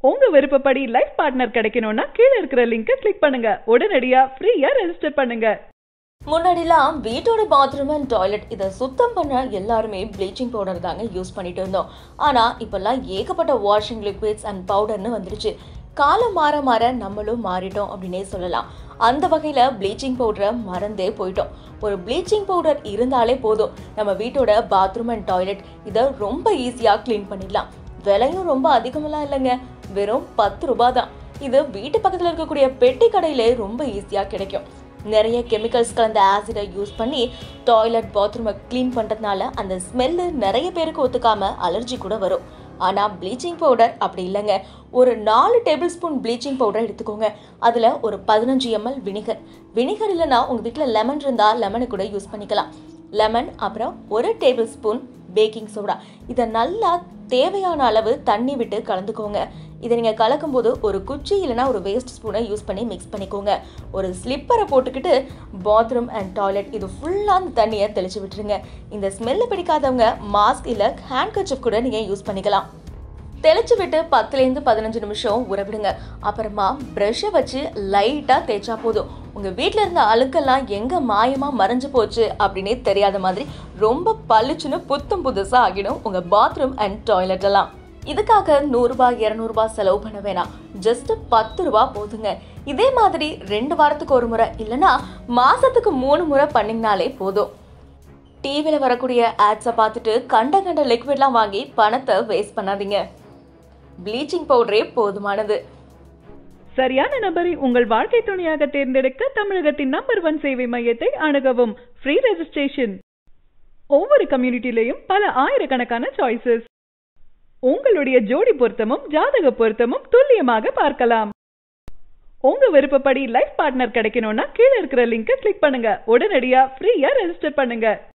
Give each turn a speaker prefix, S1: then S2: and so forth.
S1: உங்க விருப்பப்படி life partner கிடைக்கணும்னா கீழே இருக்கிற லிங்கை கிளிக் பண்ணுங்க உடனடியா ஃப்ரீயா ரெஜிஸ்டர் பண்ணுங்க
S2: முன்னாடிலாம் வீட்டோட பாத்ரூம் அண்ட் டாய்லெட் இதை சுத்தம் பண்ண எல்லாருமே ப்ளீச்சிங் பவுடர் தாங்க யூஸ் பண்ணிட்டு இருந்தோம் ஆனால் இப்போல்லாம் ஏகப்பட்ட வாஷிங் லிக்விட்ஸ் அண்ட் பவுடர்னு வந்துருச்சு காலம் மாற மாற நம்மளும் மாறிட்டோம் அப்படின்னே சொல்லலாம் அந்த வகையில் ப்ளீச்சிங் பவுடரை மறந்தே போயிட்டோம் ஒரு ப்ளீச்சிங் பவுடர் இருந்தாலே போதும் நம்ம வீட்டோட பாத்ரூம் அண்ட் டாய்லெட் இதை ரொம்ப ஈஸியாக க்ளீன் பண்ணிடலாம் விலையும் ரொம்ப அதிகமெல்லாம் இல்லைங்க வெறும் பத்து ரூபாய் தான் இது வீட்டு பக்கத்தில் இருக்கக்கூடிய பெட்டி கடையிலே ரொம்ப ஈஸியாக கிடைக்கும் நிறைய கெமிக்கல்ஸ் கலந்த ஆசிடை யூஸ் பண்ணி டாய்லெட் பாத்ரூமை க்ளீன் பண்ணுறதுனால அந்த ஸ்மெல்லு நிறைய பேருக்கு ஒத்துக்காம அலர்ஜி கூட வரும் ஆனால் ப்ளீச்சிங் பவுடர் அப்படி இல்லைங்க ஒரு நாலு டேபிள் ஸ்பூன் ப்ளீச்சிங் பவுடர் எடுத்துக்கோங்க அதில் ஒரு பதினஞ்சு எம்எல் வினிகர் வினிகர் இல்லைன்னா உங்கள் வீட்டில் லெமன் இருந்தால் லெமனை கூட யூஸ் பண்ணிக்கலாம் லெமன் அப்புறம் ஒரு டேபிள் ஸ்பூன் பேக்கிங் சோடா இதை நல்லா தேவையான அளவு தண்ணி விட்டு கலந்துக்கோங்க இதை நீங்கள் கலக்கும்போது ஒரு குச்சி இல்லைனா ஒரு வேஸ்ட் ஸ்பூனை யூஸ் பண்ணி மிக்ஸ் பண்ணிக்கோங்க ஒரு ஸ்லிப்பரை போட்டுக்கிட்டு பாத்ரூம் அண்ட் டாய்லெட் இது ஃபுல்லாக அந்த தண்ணியை தெளிச்சு விட்டுருங்க இந்த ஸ்மெல்லு பிடிக்காதவங்க மாஸ்க் இல்லை ஹேண்ட் கர்ச்சிப் கூட நீங்கள் யூஸ் பண்ணிக்கலாம் தெளிச்சு விட்டு பத்துலேருந்து பதினஞ்சு நிமிஷம் ஊற விடுங்க அப்புறமா ப்ரஷ்ஷை வச்சு லைட்டாக தேய்ச்சா போதும் உங்கள் வீட்டில் இருந்த அழுக்கெல்லாம் எங்கே மாயமாக மறைஞ்சு போச்சு அப்படின்னே தெரியாத மாதிரி ரொம்ப பளிச்சுன்னு புத்தம் புதுசாக ஆகிடும் உங்கள் பாத்ரூம் அண்ட் டாய்லெட் எல்லாம் இதுக்காக நூறுரூபா இரநூறுபா செலவு பண்ண வேணாம் ஜஸ்ட் பத்து ரூபா போதுங்க இதே மாதிரி ரெண்டு வாரத்துக்கு ஒரு முறை இல்லைன்னா மாசத்துக்கு மூணு முறை பண்ணிங்கனாலே போதும் டிவியில் வரக்கூடிய ஆட்ஸை பார்த்துட்டு கண்ட கண்ட லிக்விட்லாம் வாங்கி பணத்தை வேஸ்ட் பண்ணாதீங்க ப்ளீச்சிங் பவுடரே போதுமானது
S1: சரியான நபரை உங்கள் வாழ்க்கை துணையாக தேர்ந்தெடுக்க தமிழகத்தின் நம்பர் ஒன் சேவை மையத்தை அணுகவும் ஃப்ரீ ரெஜிஸ்ட்ரேஷன் ஒவ்வொரு கம்யூனிட்டிலையும் பல ஆயிரக்கணக்கான சாய்ஸஸ் உங்களுடைய ஜோடி பொருத்தமும் ஜாதக பொருத்தமும் துல்லியமாக பார்க்கலாம் உங்க விருப்பப்படி லைஃப் பார்ட்னர் கிடைக்கணும்னா கீழே இருக்கிற லிங்கை கிளிக் பண்ணுங்க உடனடியா ஃப்ரீயா ரெஜிஸ்டர் பண்ணுங்க